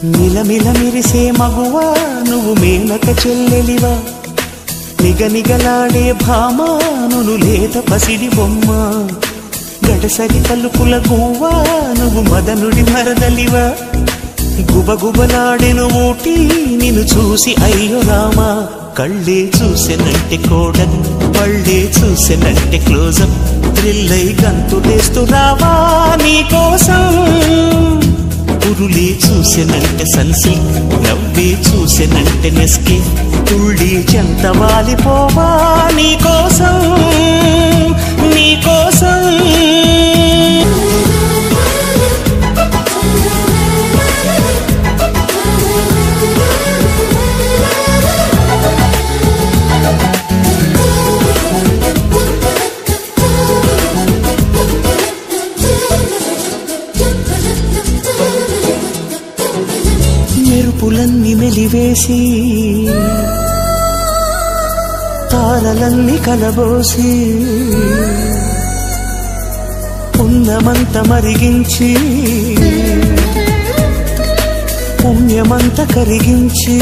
మిలమిల మెరిసే మగువా నువ్వు మేనక చెల్లెలివా నిగనిగలాడే భామా నును లేత పసిడి బొమ్మ గడసరి పలుకుల గువ్వా నువ్వు మదనుడి మరదలివా గుబగుబలాడెను ఊటి నిన్ను చూసి అయ్యో రామా కళ్ళే చూసెనంటే కోడన్ పళ్ళే చూసెనంటే క్లోజప్ థ్రిల్లై గంతులేస్తూ రావా నీకోసం ఉరులే చూసెనంటే సన్సిల్క్ నవ్వే చూసెనంటే నెస్కే తుళ్ళి చెంత వాలిపోవా నీకోసం నీకోసం మెరుపులన్నీ మెలివేసి తారలన్నీ కలబోసి పుణ్యమంత మరిగించి పుణ్యమంత కరిగించి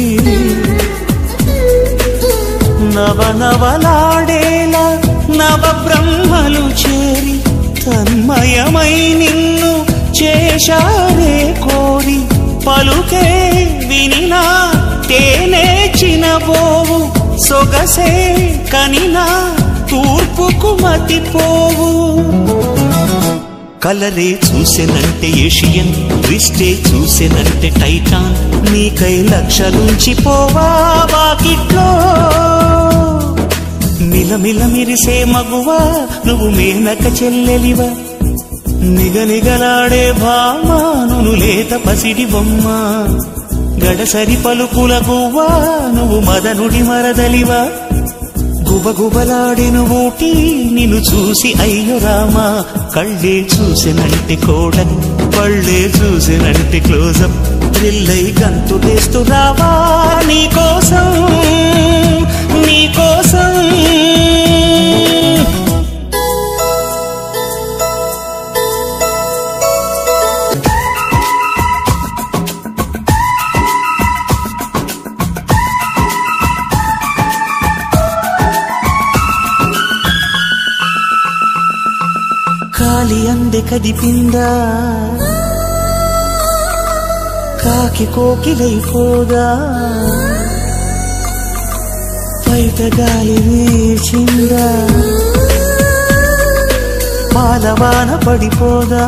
నవనవలాడేలా నవ బ్రహ్మలు చేరి తన్మయమై నిన్ను చేశారే కోరి పలుకే వినినా తేనే చినబోవు సొగసే కనినా తూర్పుకు మతిపోవు కలరే చూసెనంటే ఏషియన్ ట్విస్టే చూసెనంటే టైటాన్ నీకై లక్షలుంచి పోవా వాకిట్లో మిలమిల మిరిసే మగువా నువ్వు మేనక చెల్లెలివా నిగనిగలాడే భామా నును లేత పసిడి బొమ్మ గడసరి పలుకుల గువ్వా నువ్వు మదనుడి మరదలివా గుబగుబలాడిను ఊటి నిన్ను చూసి అయ్యో రామా కళ్ళే చూసినంటి కోడన్ పళ్ళే చూసినంటి క్లోజప్ థ్రిల్లై గంతులేస్తూ రావా నీకోసం నీకోసం కాలి అంದೆ కదిపిందా కాకి కోకిలైపోదా బయట గాలి వీచిందా పాలవాన పడిపోదా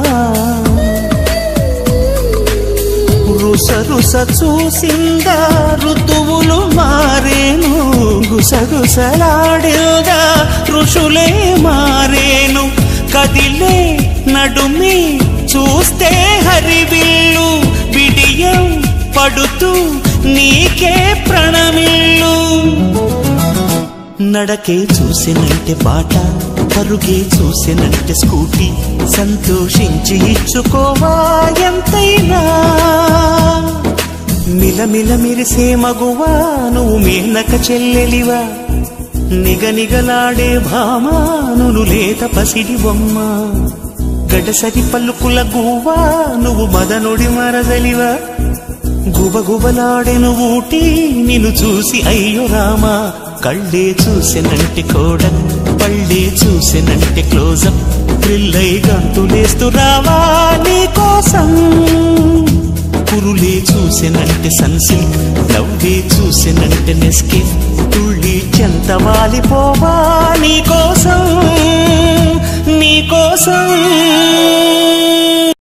రుస రుస చూసిందా ఋతువులు మారేను గుసగుసలాడేగా ఋషులే మారేను కదిలే నడుమి చూస్తే హరివిల్లు విడియం పడుతూ నీకే ప్రణమిల్లు నడకే చూసినంటే బాట పరుగే చూసినంటే స్కూటీ సంతోషించి ఇచ్చుకోవా ఎంతైనా మిలమిల మిరిసే మగువా నువ్వు మేనక చెల్లెలివా నిగనిగలాడే భామా నును లేత పసిడి బొమ్మ గడసరి పలుకుల గువ్వా నువ్వు మదనుడి మరదలివా గుబగుబలాడెను ఊటి నిన్ను చూసి అయ్యో రామా కళ్ళే చూసినంటే కోడన్ పళ్ళే చూసినంటే క్లోజప్ థ్రిల్లై గంతులేస్తూ రావా నీకోసం కురులే చూసినంటే సన్సిల్క్ నవ్వే చూసినంటే నెస్కే తుళ్ళి చెంత వాలిపోవా నీకోసం